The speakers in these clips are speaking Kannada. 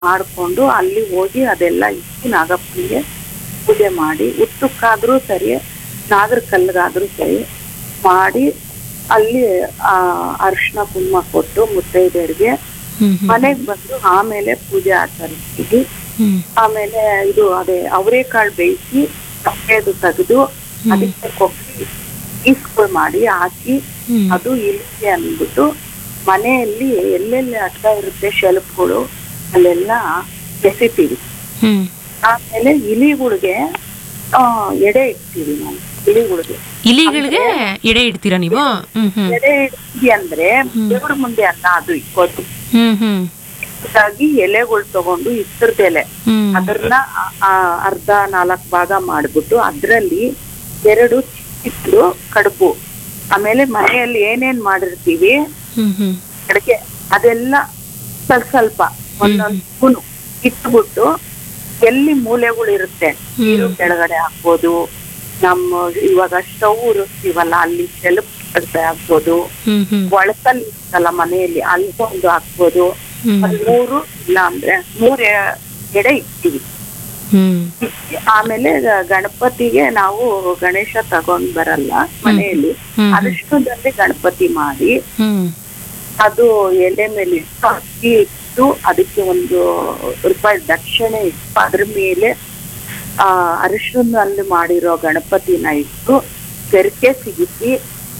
ಮಾಡ್ಕೊಂಡು ಅಲ್ಲಿ ಹೋಗಿ ಅದೆಲ್ಲ ಇಟ್ಟು ನಾಗಪ್ಪನಿಗೆ ಪೂಜೆ ಮಾಡಿ ಉತ್ತಕ್ಕಾದ್ರೂ ಸರಿ ನಾಗರ ಕಲ್ಲಿಗಾದ್ರೂ ಸರಿ ಮಾಡಿ ಅಲ್ಲಿ ಆ ಅರಿಶಿನ ಕುಂಕುಮ ಕೊಟ್ಟು ಮುತ್ತೈದೆಯರಿಗೆ ಹ್ಮ್ ಹ್ಮ್ ಮನೆಗ್ ಬಂದು ಆಮೇಲೆ ಪೂಜೆ ಆಚರಿಸ್ತೀವಿ ಹ್ಮ್ ಆಮೇಲೆ ಇದು ಅದೇ ಅವರೆಕಾಳು ಬೇಯಿಸಿ ಸಫೇದು ತೆಗೆದು ಅದಕ್ಕೆ ಕೊಬ್ಬರಿ ಈಸ್ಕೊಳ್ ಮಾಡಿ ಹಾಕಿ ಹ್ಮ್. ಅದು ಇಳಿಸಿ ಅಂದ್ಬಿಟ್ಟು ಮನೆಯಲ್ಲಿ ಎಲ್ಲೆಲ್ಲಿ ಅಡ್ಡ ಇರುತ್ತೆ ಶೆಲ್ಫ್ಗಳು ಅಲ್ಲೆಲ್ಲ ಎಸಿತೀವಿ ಹ್ಮ್ ಆಮೇಲೆ ಇಲಿಗಳಿಗೆ ಆ, ಎಡೆ ಇಡ್ತೀವಿ ನಾವು ಇಲಿಗಳಿಗೆ ಇಲಿಗಳಿಗೆ ಎಡೆ ಇಡ್ತೀರಾ ನೀವು ಹ್ಮ್ ಹ್ಮ್ ಎಡೆ ಇಡ್ತೀವಿ ಅಂದ್ರೆ ದೇವ್ರ ಮುಂದೆ ಅಲ್ಲ ಅದು ಇಕ್ಕೋದು ಹ್ಮ್ ಹ್ಮ್ ಹಾಗಾಗಿ ಎಲೆಗಳು ತಗೊಂಡು ಇತ್ತರದ ಎಲೆ ಹ್ಮ್ ಅದನ್ನ ಆ- ಆ ಅರ್ಧ ನಾಲ್ಕು ಭಾಗ ಮಾಡ್ಬಿಟ್ಟು ಅದ್ರಲ್ಲಿ ಎರಡು ಚಿಕ್ಕ ಕಡುಬು ಆಮೇಲೆ ಮನೆಯಲ್ಲಿ ಏನೇನ್ ಮಾಡಿರ್ತೀವಿ ಹ್ಮ್ ಹ್ಮ್ ಅಡಿಗೆ ಅದೆಲ್ಲ ಸ್ವಲ್ಪ ಸ್ವಲ್ಪ ಒಂದೊಂದು ಸ್ಪೂನು ಇಟ್ಬಿಟ್ಟು ಎಲ್ಲಿ ಮೂಲೆಗಳು ಇರುತ್ತೆ ನೀರು ಕೆಳಗಡೆ ಹಾಕ್ಬೋದು ನಮ್ಮ ಇವಾಗ ಸ್ಟವ್ ಉರಿಸ್ತೀವಲ್ಲ ಅಲ್ಲಿ ಸೆಲ್ಫ್ ಹಾಕ್ಬೋದು ಹ್ಮ್ ಹ್ಮ್ ಒಳಕಲ್ಲಿ ಇರುತ್ತಲ್ಲ ಮನೆಯಲ್ಲಿ ಅಲ್ಲಿ ಒಂದು ಹಾಕ್ಬೋದು ಹ್ಮ್. ಒಂದ್ ಮೂರು ಇಲ್ಲ ಅಂದ್ರೆ ಮೂರ್ ಎ- ಎಡೆ ಇಡ್ತೀವಿ ಹ್ಮ್ ಇಕ್ಕಿ ಆಮೇಲೆ ಗ- ಗಣಪತಿಗೆ ನಾವು ಗಣೇಶ ತಗೊಂಡ್ ಬರಲ್ಲ ಮನೆಯಲ್ಲಿ ಹ್ಮ್. ಅದಷ್ಟೊಂದಲ್ಲಿ ಗಣಪತಿ ಮಾಡಿ ಹ್ಮ್ ಅದು ಎಲೆ ಮೇಲೆ ಇಟ್ಟು ಅಕ್ಕಿ ಇಟ್ಟು ಅದಕ್ಕೆ ಒಂದು ರೂಪಾಯಿ ದಕ್ಷಿಣೆ ಇಟ್ಟು ಅದ್ರ ಮೇಲೆ ಆ ಅರಿಶಿನಲ್ಲಿ ಮಾಡಿರೋ ಗಣಪತಿನ ಇಟ್ಟು ಕೆರಕೆ ಸಿಗಿಸಿ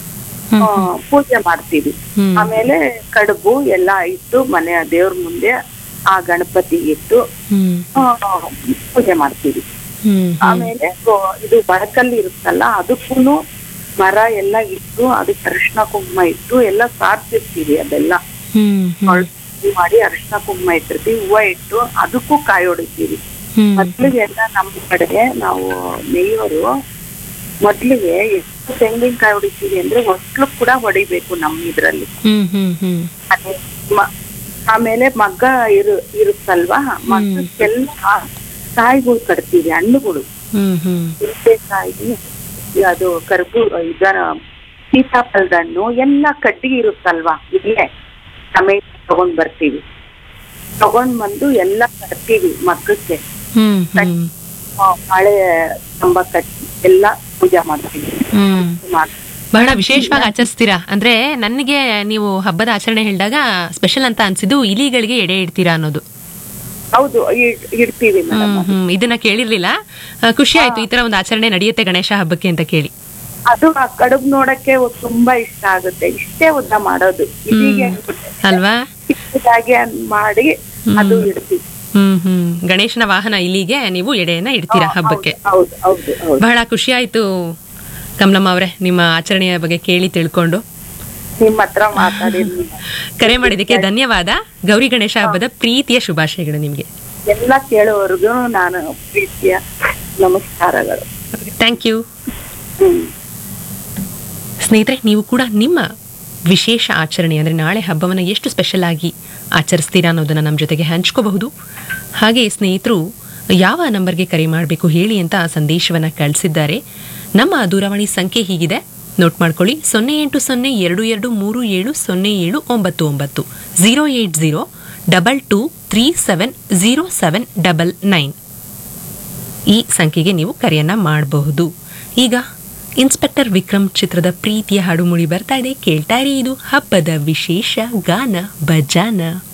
ಆ, ಪೂಜೆ ಮಾಡ್ತೀವಿ ಹ್ಮ್. ಆಮೇಲೆ ಕಡುಬು ಎಲ್ಲ ಇಟ್ಟು ಮನೆಯ ದೇವ್ರ ಮುಂದೆ ಆ ಗಣಪತಿ ಇಟ್ಟು ಹ್ಮ್ ಆ, ಪೂಜೆ ಮಾಡ್ತೀವಿ ಹ್ಮ್ ಆಮೇಲೆ ಗೋ- ಇದು ಬಡಕಲ್ಲಿ ಇರುತ್ತಲ್ಲ ಅದಕ್ಕೂ ಮರ ಎಲ್ಲ ಇಟ್ಟು ಅದಕ್ಕೆ ಅರಿಶಿನ ಕುಂಕುಮ ಇಟ್ಟು ಎಲ್ಲ ಸಾರ್ಸಿರ್ತೀವಿ ಅದೆಲ್ಲ ಹ್ಮ್ ಹ್ಮ್ ಕೊಳ್ತು ಮಾಡಿ ಅರಿಶಿನ ಕುಂಕುಮ ಇಟ್ಟಿರ್ತೀವಿ ಹೂವ ಇಟ್ಟು ಅದಕ್ಕೂ ಕಾಯಿ ಹೊಡಿತೀವಿ ಹ್ಮ್ ಮೊದ್ಲಿಗೆಲ್ಲ ನಮ್ಮ ಕಡೆ ನಾವು ಮೇಯೋರು ಮೊದ್ಲಿಗೆ ಎಷ್ಟು ತೆಂಗಿನಕಾಯಿ ಹೊಡಿತೀವಿ ಅಂದ್ರೆ ಒಟ್ಲು ಕೂಡ ಹೊಡಿಬೇಕು ನಮ್ಮ ಇದ್ರಲ್ಲಿ ಹ್ಮ್ ಹ್ಮ್ ಹ್ಮ್ ಅದೇ ಮ- ಆಮೇಲೆ ಮಗ್ಗ ಇರು ಇರುತ್ತಲ್ವಾ ಮಗ್ಗಕ್ಕೆಲ್ಲ ಕಾಯಿಗಳು ಕಟ್ತೀವಿ ಹಣ್ಣುಗಳು ಹ್ಮ್ ಹ್ಮ್ ಸೀಬೆಕಾಯಿ ಅದು ಕರ್ಬೂ ಇದರ ಸೀತಾಫಲದ ಹಣ್ಣು ಎಲ್ಲ ಕಡ್ಡಿ ಇರುತ್ತಲ್ವಾ ಇಲ್ಲೇ ಟಮೇಟೊ ತಗೊಂಡ್ ಬರ್ತೀವಿ ತಗೊಂಡ್ ಬಂದು ಎಲ್ಲ ಕಟ್ತೀವಿ ಮಗ್ಗಕ್ಕೆ ಹ್ಮ್ ಹ್ಮ್ ಆ, ಬಾಳೆ ಕಂಬ ಕಟ್ಟಿ ಎಲ್ಲ ಪೂಜೆ ಮಾಡ್ತೀವಿ ಹ್ಮ್ ಮಾಡ್- ಬಹಳ ವಿಶೇಷವಾಗಿ ಆಚರಿಸ್ತೀರಾ ಅಂದ್ರೆ ನನಗೆ ನೀವು ಹಬ್ಬದ ಆಚರಣೆ ಹೇಳಿದಾಗ ಸ್ಪೆಷಲ್ ಅಂತ ಅನ್ಸಿದ್ದು ಇಲಿಗಳಿಗೆ ಎಡೆ ಇಡ್ತೀರಾ ಅನ್ನೋದು ಹೌದು ಇಡ್- ಇಡ್ತೀವಿ ಮೇಡಮ್ ಹ್ಮ್ ಹ್ಮ್ ಇದನ್ನ ಕೇಳಿರ್ಲಿಲ್ಲ ಆ, ಖುಷಿ ಆಯ್ತು ಈ ತರ ಒಂದು ಆಚರಣೆ ನಡೆಯುತ್ತೆ ಗಣೇಶ ಹಬ್ಬಕ್ಕೆ ಅಂತ ಕೇಳಿ ಅದು ಆ ಕಡುಬು ನೋಡಕ್ಕೆ ಒ- ತುಂಬಾ ಇಷ್ಟ ಆಗುತ್ತೆ ಇಷ್ಟೇ ಉದ್ದ ಮಾಡೋದು ಇದೀಗೆ ಅಲ್ವಾ ಚಿಕ್ಕದಾಗಿ ಮಾಡಿ ಅದು ಇಡ್ತೀವಿ ಹ್ಮ್ ಹ್ಮ್ ಗಣೇಶನ ವಾಹನ ಇಲಿಗೆ ನೀವು ಎಡೆಯನ್ನ ಇಡ್ತೀರಾ ಹಬ್ಬಕ್ಕೆ ಹೌದು ಹೌದು ಹೌದು ಬಹಳ ಖುಷಿ ಆಯ್ತು ಕಮಲಮ್ಮ ಅವರೇ ನಿಮ್ಮ ಆಚರಣೆಯ ಬಗ್ಗೆ ಕೇಳಿ ತಿಳ್ಕೊಂಡು ನಿಮ್ಮ ಹತ್ರ ಮಾತಾಡಿ ಕರೆ ಮಾಡಿದ್ದಕ್ಕೆ ಧನ್ಯವಾದ ಗೌರಿ ಗಣೇಶ ಹಬ್ಬದ ಪ್ರೀತಿಯ ಶುಭಾಶಯಗಳು ನಿಮಗೆ ಎಲ್ಲ ಕೇಳುವವರೆಗೂ ನಾನು ಪ್ರೀತಿಯ ನಮಸ್ಕಾರಗಳು ಥ್ಯಾಂಕ್ ಯು ಹ್ಮ್ ಸ್ನೇಹಿತರೆ ನೀವು ಕೂಡ ನಿಮ್ಮ ವಿಶೇಷ ಆಚರಣೆ ಅಂದರೆ ನಾಳೆ ಹಬ್ಬವನ್ನು ಎಷ್ಟು ಸ್ಪೆಷಲ್ ಆಗಿ ಆಚರಿಸ್ತೀರಾ ಅನ್ನೋದನ್ನು ನಮ್ಮ ಜೊತೆಗೆ ಹಂಚ್ಕೋಬಹುದು ಹಾಗೆ ಸ್ನೇಹಿತರು ಯಾವ ನಂಬರ್ಗೆ ಕರೆ ಮಾಡಬೇಕು ಹೇಳಿ ಅಂತ ಸಂದೇಶವನ್ನು ಕಳಿಸಿದ್ದಾರೆ ನಮ್ಮ ದೂರವಾಣಿ ಸಂಖ್ಯೆ ಹೀಗಿದೆ ನೋಟ್ ಮಾಡ್ಕೊಳ್ಳಿ ಸೊನ್ನೆ ಎಂಟು ಸೊನ್ನೆ ಎರಡು ಎರಡು ಮೂರು ಏಳು ಸೊನ್ನೆ ಏಳು ಒಂಬತ್ತು ಒಂಬತ್ತು zero eight zero double two three seven zero seven double nine ಈ ಸಂಖ್ಯೆಗೆ ನೀವು ಕರೆಯನ್ನ ಮಾಡಬಹುದು ಈಗ ಇನ್ಸ್ಪೆಕ್ಟರ್ ವಿಕ್ರಮ್ ಚಿತ್ರದ ಪ್ರೀತಿಯ ಹಾಡು ಮೂಡಿ ಬರ್ತಾ ಇದೆ ಕೇಳ್ತಾ ಇರಿ ಇದು ಹಬ್ಬದ ವಿಶೇಷ ಗಾನ ಬಜಾನ